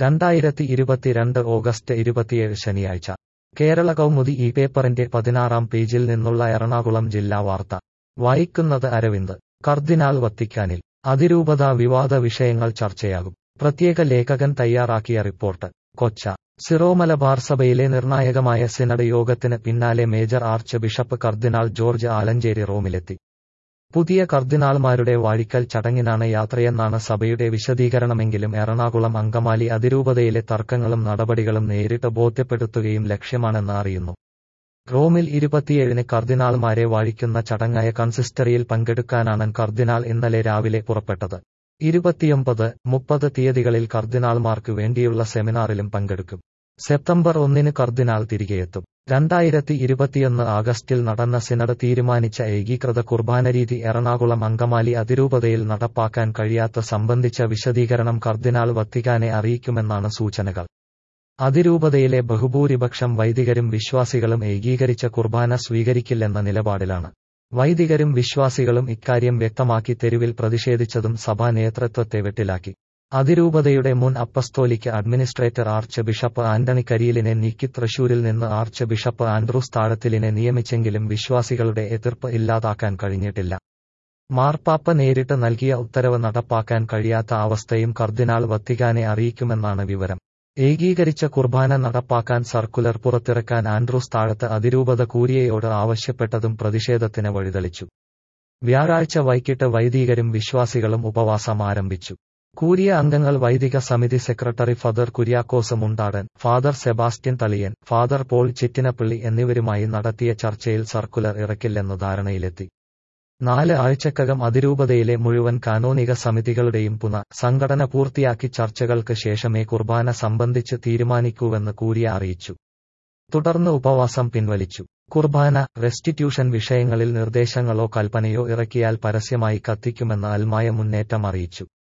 രണ്ടായിരത്തി ഇരുപത്തിരണ്ട് ഓഗസ്റ്റ് ഇരുപത്തിയേഴ് ശനിയാഴ്ച കേരള കൗമുദി ഈ പേപ്പറിന്റെ പതിനാറാം പേജിൽ നിന്നുള്ള എറണാകുളം ജില്ലാ വാർത്ത വായിക്കുന്നത് അരവിന്ദ് കർദിനാൾ വത്തിക്കാനിൽ അതിരൂപത വിവാദ വിഷയങ്ങൾ ചർച്ചയാകും പ്രത്യേക ലേഖകൻ തയ്യാറാക്കിയ റിപ്പോർട്ട് കൊച്ച സിറോ മലബാർ സഭയിലെ നിർണായകമായ സിനഡ് യോഗത്തിന് പിന്നാലെ major archbishop cardinal George Alencherry റോമിലെത്തി പുതിയ കർദിനാൾമാരുടെ വാഴിക്കൽ ചടങ്ങിനാണ് യാത്രയെന്നാണ് സഭയുടെ വിശദീകരണമെങ്കിലും എറണാകുളം അങ്കമാലി അതിരൂപതയിലെ തർക്കങ്ങളും നടപടികളും നേരിട്ട് ബോധ്യപ്പെടുത്തുകയും ലക്ഷ്യമാണെന്ന് അറിയുന്നു റോമിൽ ഇരുപത്തിയേഴിന് കർദിനാൾമാരെ വാഴിക്കുന്ന ചടങ്ങായ കൺസിസ്റ്ററിയിൽ പങ്കെടുക്കാനാണ് കർദിനാൾ ഇന്നലെ രാവിലെ പുറപ്പെട്ടത് ഇരുപത്തിയൊമ്പത് മുപ്പത് തീയതികളിൽ കർദിനാൾമാർക്ക് വേണ്ടിയുള്ള സെമിനാറിലും പങ്കെടുക്കും സെപ്റ്റംബർ ഒന്നിന് കർദിനാൾ തിരികെയെത്തും രണ്ടായിരത്തി ഇരുപത്തിയൊന്ന് ആഗസ്റ്റിൽ നടന്ന സിനഡ് തീരുമാനിച്ച ഏകീകൃത കുർബാന രീതി എറണാകുളം അങ്കമാലി അതിരൂപതയിൽ നടപ്പാക്കാൻ കഴിയാത്ത സംബന്ധിച്ച വിശദീകരണം കർദിനാൾ വത്തിക്കാനെ അറിയിക്കുമെന്നാണ് സൂചനകൾ അതിരൂപതയിലെ ബഹുഭൂരിപക്ഷം വൈദികരും വിശ്വാസികളും ഏകീകരിച്ച കുർബാന സ്വീകരിക്കില്ലെന്ന നിലപാടിലാണ് വൈദികരും വിശ്വാസികളും ഇക്കാര്യം വ്യക്തമാക്കി തെരുവിൽ പ്രതിഷേധിച്ചതും സഭാ നേതൃത്വത്തെ വെട്ടിലാക്കി അതിരൂപതയുടെ മുൻ apostolic administrator archbishop Antony കരിയിലിനെ നീക്കി തൃശൂരിൽ നിന്ന് ആർച്ച് ബിഷപ്പ് ആൻഡ്രൂസ് താഴത്തിലിനെ നിയമിച്ചെങ്കിലും വിശ്വാസികളുടെ എതിർപ്പ് ഇല്ലാതാക്കാൻ കഴിഞ്ഞിട്ടില്ല മാർപ്പാപ്പ നേരിട്ട് നൽകിയ ഉത്തരവ് നടപ്പാക്കാൻ കഴിയാത്ത അവസ്ഥയും കർദിനാൾ വത്തിക്കാനെ അറിയിക്കുമെന്നാണ് വിവരം ഏകീകരിച്ച കുർബാന നടപ്പാക്കാൻ സർക്കുലർ പുറത്തിറക്കാൻ ആൻഡ്രൂസ് താഴത്ത് അതിരൂപത കൂരിയയോട് ആവശ്യപ്പെട്ടതും പ്രതിഷേധത്തിന് വഴിതെളിച്ചു വ്യാഴാഴ്ച വൈകിട്ട് വൈദികരും വിശ്വാസികളും ഉപവാസം ആരംഭിച്ചു കൂരിയ അംഗങ്ങൾ വൈദിക സമിതി secretary father Kuriakose Mundadan father Sebastian Thaliyan father Paul Chittinappilly എന്നിവരുമായി നടത്തിയ ചർച്ചയിൽ സർക്കുലർ ഇറക്കില്ലെന്ന് ധാരണയിലെത്തി നാല് ആഴ്ചക്കകം അതിരൂപതയിലെ മുഴുവൻ കാനോനിക സമിതികളുടെയും പുന സംഘടന പൂർത്തിയാക്കി ചർച്ചകൾക്ക് ശേഷമേ കുർബാന സംബന്ധിച്ച് തീരുമാനിക്കൂവെന്ന് കൂരിയ അറിയിച്ചു തുടർന്ന് ഉപവാസം പിൻവലിച്ചു കുർബാന റെസ്റ്റിറ്റ്യൂഷൻ വിഷയങ്ങളിൽ നിർദ്ദേശങ്ങളോ കൽപ്പനയോ ഇറക്കിയാൽ പരസ്യമായി കത്തിക്കുമെന്ന് അൽമായ മുന്നേറ്റം അറിയിച്ചു